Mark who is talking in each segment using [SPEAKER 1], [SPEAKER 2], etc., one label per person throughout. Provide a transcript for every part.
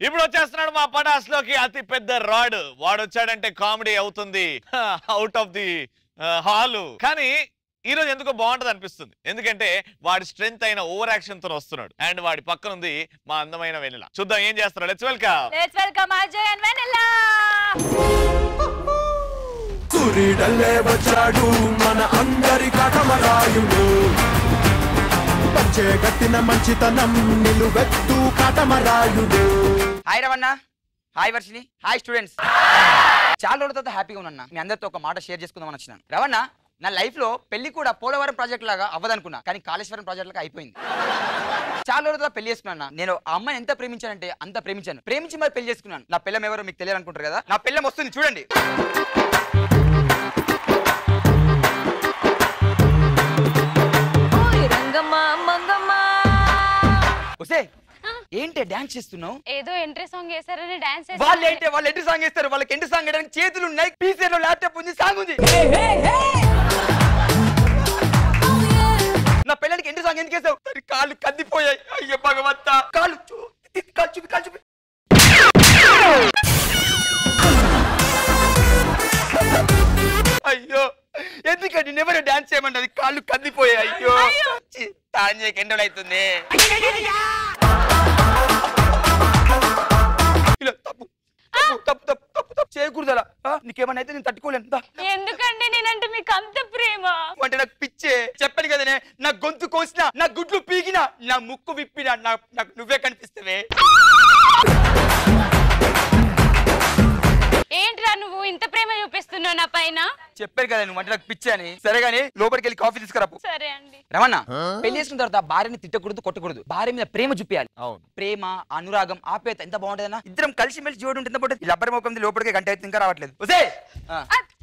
[SPEAKER 1] ఇప్పుడు వచ్చేస్తున్నాడు మా పటాస్ లోకి అతి పెద్ద రాడ్ వాడు వచ్చాడంటే కామెడీ అవుతుంది అవుట్ ఆఫ్ ది హాలు కానీ ఈ రోజు ఎందుకో బాగుంటది అనిపిస్తుంది ఎందుకంటే వాడి స్ట్రెంత్ అయిన ఓవర్ యాక్షన్ తో వస్తున్నాడు అండ్ వాడి పక్కన ఉంది మా అందమైన వెన్నెల చూద్దాం ఏం చేస్తున్నాడు let's welcome
[SPEAKER 2] let's welcome Ajay and Vennela
[SPEAKER 3] సూర్యుడల్లే వచ్చాడు మన అందరి కటమరాయుడు పంచే గట్టిన మంచితనం నిలువెత్తు Katamarayudu
[SPEAKER 4] hi Ravana hi Varshini hi students చాలా రోజుల తర్వాత హ్యాపీగా ఉన్నా మీ అందరితో ఒక మాట షేర్ చేసుకుందామని వచ్చినాను రవణ నా లైఫ్ లో పెళ్లి కూడా పోలవరం ప్రాజెక్ట్ లాగా అవ్వదనుకున్నా కానీ కాళేశ్వరం ప్రాజెక్ట్ లాగా అయిపోయింది చాలా రోజుల తర్వాత పెళ్లి చేసుకున్నా నేను ఆ అమ్మాయిని ఎంత ప్రేమించానంటే అంత ప్రేమించాను ప్రేమించి మరి పెళ్లి చేసుకున్నాను నా పిల్లం ఎవరో మీకు తెలియాలి అనుకుంటారు కదా నా పిల్లం వస్తుంది చూడండి
[SPEAKER 2] ఓయ్ రంగమ్మ మంగమ్మ
[SPEAKER 4] వస్తే ఏంటి డాన్స్ చేస్తున్నావు
[SPEAKER 2] ఏదో ఎంట్రీ సాంగ్ వేసారని డాన్స్
[SPEAKER 4] వాళ్ళు ఏంటి వాళ్ళు ఎంటి సాంగ్ ఇస్తారు వాళ్ళకి ఎంటి సాంగ్ వేయడానికి చేతులు ఉన్నాయి పీసీలో ల్యాప్టాప్ ఉంది సాంగ్ ఉంది నా పిల్లలకి ఎంటి సాంగ్ ఎందుకు వేసావు సరే, కాళ్ళు కద్దిపోయాయి అయ్యో భగవంత కాళ్ళు చూ- తి- కాళ్ళు చూపి కాళ్ళు చూపి అయ్యో ఎందుకండి నెవరు డాన్స్ చేయమంటది కాళ్ళు కద్దిపోయాయి అయ్యో చి, తాను చేయక ఎన్ని రోజులు అవుతుంది ఇలా తప్పు తప్పు తప్పు తప్పు తప్పు తప్పు చేయకూడదు అలా ఆ, నీకేమన్నా అయితే నేను తట్టుకోలేను దా.
[SPEAKER 2] ఎందుకండి నేనంటే మీకు అంత ప్రేమ
[SPEAKER 4] అంటే నాకు పిచ్చే చెప్పాను కదనే నా గొంతు కోసిన నా గుడ్లు పీకిన నా ముక్కు విప్పిన నా నాకు నువ్వే కనిపిస్తావే
[SPEAKER 2] ఏంట్రా నువ్వు ఇంత ప్రేమ చూపిస్తున్నావు నా పైన
[SPEAKER 4] చెప్పాను కదా నువ్వు అంటే నాకు పిచ్చే అని సరే గానీ లోపలికి వెళ్ళి కాఫీ తీసుకురాపు
[SPEAKER 2] సరే అండి
[SPEAKER 4] రమణ పెళ్లి చేసుకున్న తర్వాత భార్యని తిట్టకూడదు కొట్టకూడదు భార్య మీద ప్రేమ చూపించాలి
[SPEAKER 1] అవును
[SPEAKER 4] ప్రేమ అనురాగం ఆప్యాయత ఎంత బాగుంటుందన్నా ఇద్దరం కలిసి మెలిసి చూడు ఎంత బాగుంటుంది ఈ లబ్బరి ముఖం లోపలికి గంట అయితే ఇంకా రావట్లేదు ఒసే! ఆ.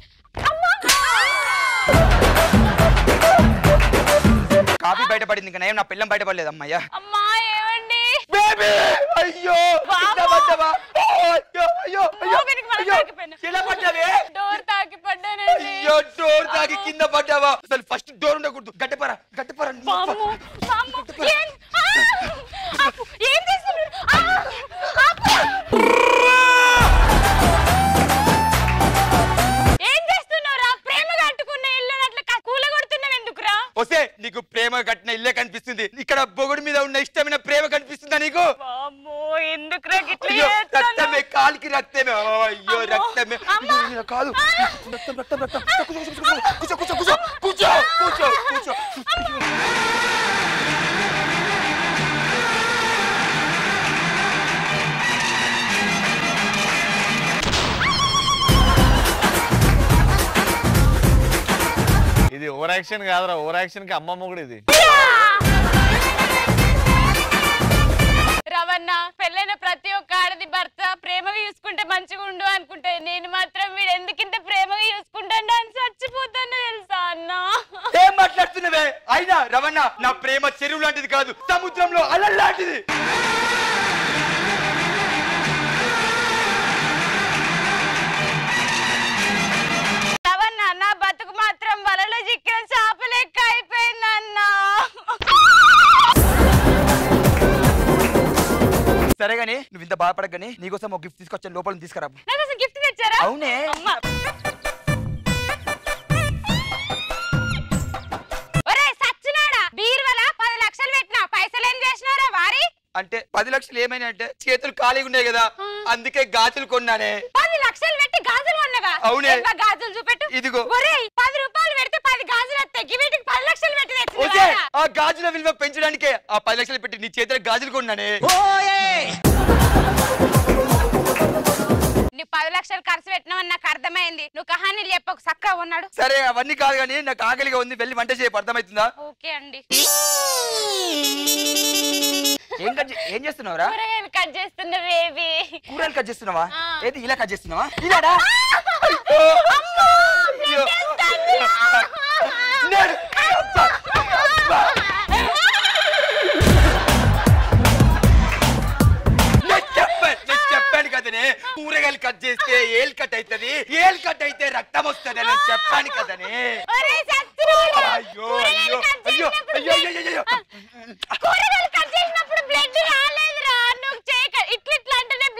[SPEAKER 4] కాఫీ బయటపడింది ఇంకా నేను నా పిల్లం బయటపడలేదు అమ్మయ్యా
[SPEAKER 2] అమ్మా ఏమండి
[SPEAKER 4] బేబీ అయ్యో కింద పడ్డావా? ఓ, అయ్యో అయ్యో అయ్యో
[SPEAKER 2] లోపలికి మనం
[SPEAKER 4] అయ్యో
[SPEAKER 2] తాకిపోయినా.
[SPEAKER 4] ఎలా పడ్డావే
[SPEAKER 2] డోర్ తాకి పడ్డానండి
[SPEAKER 4] అయ్యో డోర్ తాకి కింద పడ్డావా అసలు ఫస్ట్ డోర్ ఉండకూడదు గడ్డపరా గడ్డపరా
[SPEAKER 2] పాము పాము ఏం ఆ! ఆపు! ఏం చేస్తున్నారు ఆ! ఆపు! ఏం చేస్తున్నావురా ప్రేమగా అట్టుకున్న ఇల్లు అట్లా కూల కొడుతున్నావు ఎందుకురా
[SPEAKER 4] వస్తే నీకు ప్రేమ కట్టిన ఇల్లే కనిపిస్తుంది ఇక్కడ బొగుడు మీద ఉన్న ఇష్టమైన ప్రేమ కనిపిస్తుందా నీకు
[SPEAKER 2] వామ్మో ఎందుకురా గిట్ల
[SPEAKER 4] అయ్యో
[SPEAKER 2] చేస్తున్నావ్?
[SPEAKER 4] రక్తమే కాలికి రక్తమే ఓ, అయ్యో
[SPEAKER 2] అమ్మో,
[SPEAKER 4] రక్తమే
[SPEAKER 2] అమ్మో.
[SPEAKER 4] ఇది మీద కాదు రక్తం రక్తం రక్తం కూర్చో కూర్చో కూర్చో కూర్చో కూర్చో కూర్చో కూర్చో కూర్చో
[SPEAKER 1] ఇది ఓవర్ యాక్షన్ కాదురా ఓవర్ యాక్షన్ కి అమ్మమ్మ కూడా ఇది
[SPEAKER 2] రవణ పెళ్ళైన ప్రతి ఒక్క ఆడది భర్త ప్రేమగా చూసుకుంటే మంచిగా ఉండు అనుకుంటే నేను మాత్రం వీడు ఎందుకింత ప్రేమగా చూసుకుంటాను అని చచ్చిపోతాను తెలుసా అన్న
[SPEAKER 4] ఏం మాట్లాడుతున్నావే అయినా రవణ నా ప్రేమ చెరువు లాంటిది కాదు సముద్రంలో అలల్ లాంటిది
[SPEAKER 2] రవణ నా బతుకు మాత్రం వలలో చిక్కిన చేప లెక్క అయిపోయింది అన్న
[SPEAKER 4] సరే గానీ నువ్వు ఇంత బాధపడగాని నీకోసం ఒక గిఫ్ట్ తీసుకొచ్చాను లోపల నుంచి తీసుకురా
[SPEAKER 2] నాకు అసలు గిఫ్ట్ తెచ్చారా
[SPEAKER 4] అవునే
[SPEAKER 2] అమ్మా ఒరే సచ్చినాడా బీరువల పది లక్షలు పెట్టినా పైసలు ఏం చేసినారా వారి
[SPEAKER 4] అంటే పది లక్షలు ఏమైనా అంటే చేతులు ఖాళీగా ఉన్నాయి కదా అందుకే గాజులు కొన్నానే
[SPEAKER 2] పది లక్షలు పెట్టి గాజులు కొన్నవా
[SPEAKER 4] అవునే.
[SPEAKER 2] ఏమ్మా గాజులు చూపెట్టు
[SPEAKER 4] ఇదిగో.
[SPEAKER 2] ఒరేయ్ పది రూపాయలు పెడితే పది గాజులు వస్తాయి వీటికి పది లక్షలు పెట్టి
[SPEAKER 4] ఓకే
[SPEAKER 2] తెచ్చినావా?
[SPEAKER 4] ఆ గాజుల విలువ పెంచడానికే ఆ పది లక్షలు పెట్టి నీ చేతులకు గాజులు కొన్నానే
[SPEAKER 2] నీ పది లక్షలు ఖర్చు పెట్టినావని నాకు అర్థమైంది నువ్వు కహానీలు చెప్పకు చక్కగా ఉన్నాడు
[SPEAKER 4] సరే అవన్నీ కాదు కానీ నాకు ఆకలిగా ఉంది వెళ్ళి వంట చేయపు అర్థమవుతుందా
[SPEAKER 2] ఓకే అండి
[SPEAKER 4] ఏం కట్ చే- ఏం చేస్తున్నావురా
[SPEAKER 2] కూరగాయలు కట్ చేస్తున్న బేబీ
[SPEAKER 4] కూరలు కట్ చేస్తున్నావా
[SPEAKER 2] ఆ.
[SPEAKER 4] ఏది ఇలా కట్ చేస్తున్నావా ఇలాడా అయ్యో. అయ్యో. నేను- అబ్బా. అబ్బా. నేను చెప్పాను నేను చెప్పాను కదనే కూరగాయలు కట్ చేస్తే ఏల్ కట్ అవుతుంది ఏల్ కట్ అయితే రక్తం వస్తుంది నేను చెప్పాను కదనే
[SPEAKER 2] ఒరేయ్ సత్తురాలు!
[SPEAKER 4] అయ్యో
[SPEAKER 2] కూరగాయలు
[SPEAKER 4] అయ్యో
[SPEAKER 2] కట్
[SPEAKER 4] అయ్యో
[SPEAKER 2] చేసినప్పుడు
[SPEAKER 4] అయ్యో అయ్యో అయ్యో
[SPEAKER 2] కూరగాయలు కట్ చేసినప్పుడు బ్లడ్ రాలేదురా నువ్వు చేయక ఇట్లా ఇట్లా అంటేనే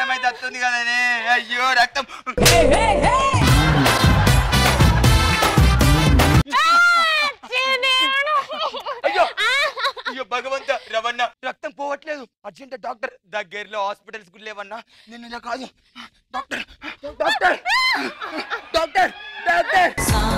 [SPEAKER 4] రక్తం అయితే వస్తుంది కదనే అయ్యో రక్తం అయ్యో అయ్యో భగవంత రవణ రక్తం పోవట్లేదు అర్జెంట్ డాక్టర్ దగ్గరలో హాస్పిటల్స్ కూడా లేవన్నా నేను ఇలా కాదు డాక్టర్ డాక్టర్ డాక్టర్ డాక్టర్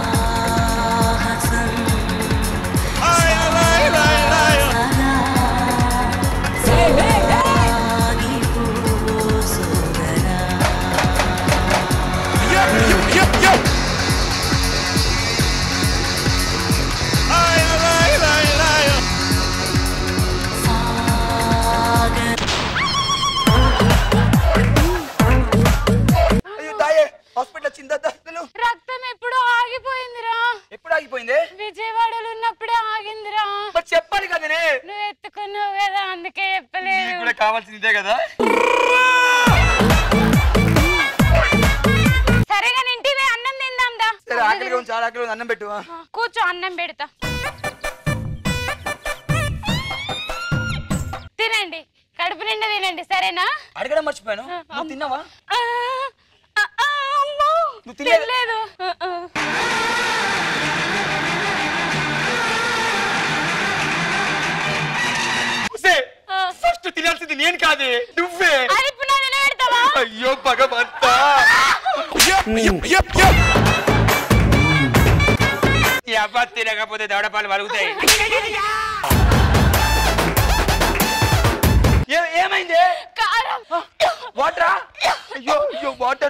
[SPEAKER 4] అయ్యో దాయే హాస్పిటల్ వచ్చిందా అసలు
[SPEAKER 2] రక్తం ఎప్పుడో ఆగిపోయిందిరా
[SPEAKER 4] ఎప్పుడు ఆగిపోయింది
[SPEAKER 2] విజయవాడలో ఉన్నప్పుడే ఆగిందిరా
[SPEAKER 4] మరి చెప్పాలి కదనే
[SPEAKER 2] నువ్వు ఎత్తుకున్నావు కదా అందుకే
[SPEAKER 4] నీకు
[SPEAKER 2] చెప్పలేదు
[SPEAKER 4] కూడా కావాల్సింది ఇదే కదా
[SPEAKER 2] సరే కానీ ఇంటికి అన్నం తిందాం దా
[SPEAKER 4] సరే ఆకలిగా ఉంది చాలా ఆకలిగా ఉంది అన్నం పెట్టు
[SPEAKER 2] ఆ, కూర్చో అన్నం పెడతా తినండి కడుపు నిండా తినండి సరేనా
[SPEAKER 4] అడగడం మర్చిపోయాను నువ్వు తిన్నావా
[SPEAKER 2] ఆ, ఆ, ఆ, అమ్మో.
[SPEAKER 4] నువ్వు తినలేదు?
[SPEAKER 2] తినలేదు ఆ, ఆ. ఆ.
[SPEAKER 4] ఫస్ట్ తినాల్సింది నేను కాదే నువ్వే
[SPEAKER 2] అది ఇప్పుడు నా నిలబెడతావా
[SPEAKER 4] అయ్యో భగవంతా ఈ అబ్బా తినకపోతే దవడపాలు వలుగుతాయి ఏ- ఏమైంది
[SPEAKER 2] కారం
[SPEAKER 4] వాటరా అయ్యో అయ్యో వాటర్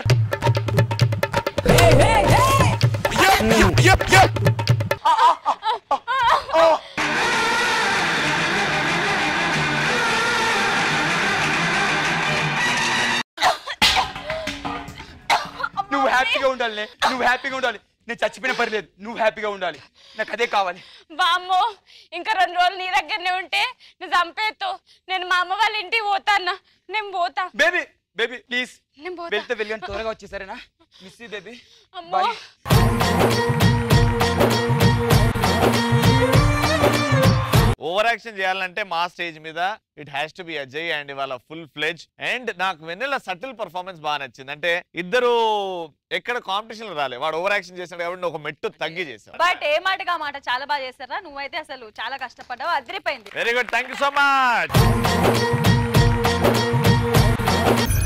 [SPEAKER 4] నువ్వు హ్యాపీగా ఉండాలి నువ్వు హ్యాపీగా ఉండాలి నేను చచ్చిపోయిన పర్లేదు నువ్వు హ్యాపీగా ఉండాలి నాకు అదే కావాలి
[SPEAKER 2] బామ్మో ఇంకా రెండు రోజులు నీ దగ్గరనే ఉంటే నువ్వు చంపేస్తావు నేను మా అమ్మ వాళ్ళ ఇంటికి పోతాన్నా నేను పోతా
[SPEAKER 4] బేబీ బేబీ ప్లీజ్
[SPEAKER 2] నేను పోతా
[SPEAKER 4] వెళ్తే వెళ్ళి త్వరగా వచ్చేసారేనా మిస్ యూ బేబీ
[SPEAKER 2] అమ్మో
[SPEAKER 4] బాయ్
[SPEAKER 1] ఓవర్ యాక్షన్ చేయాలంటే మా స్టేజ్ మీద it has to be Ajay and ఇవాళ ఫుల్ ఫ్లెజ్ అండ్ నాకు వెన్నెల సటిల్ పర్ఫార్మెన్స్ బాగా నచ్చింది అంటే ఇద్దరు ఎక్కడ కాంపిటీషన్ రాలే వాడు ఓవర్ యాక్షన్ చేశాడు కాబట్టి నువ్వు ఒక మెట్టు తగ్గి చేశాడు
[SPEAKER 5] బట్ ఏ మాటగా మాట చాలా బాగా చేస్తారా నువ్వైతే అసలు చాలా కష్టపడ్డావు అదిరిపోయింది
[SPEAKER 1] very good thank you so much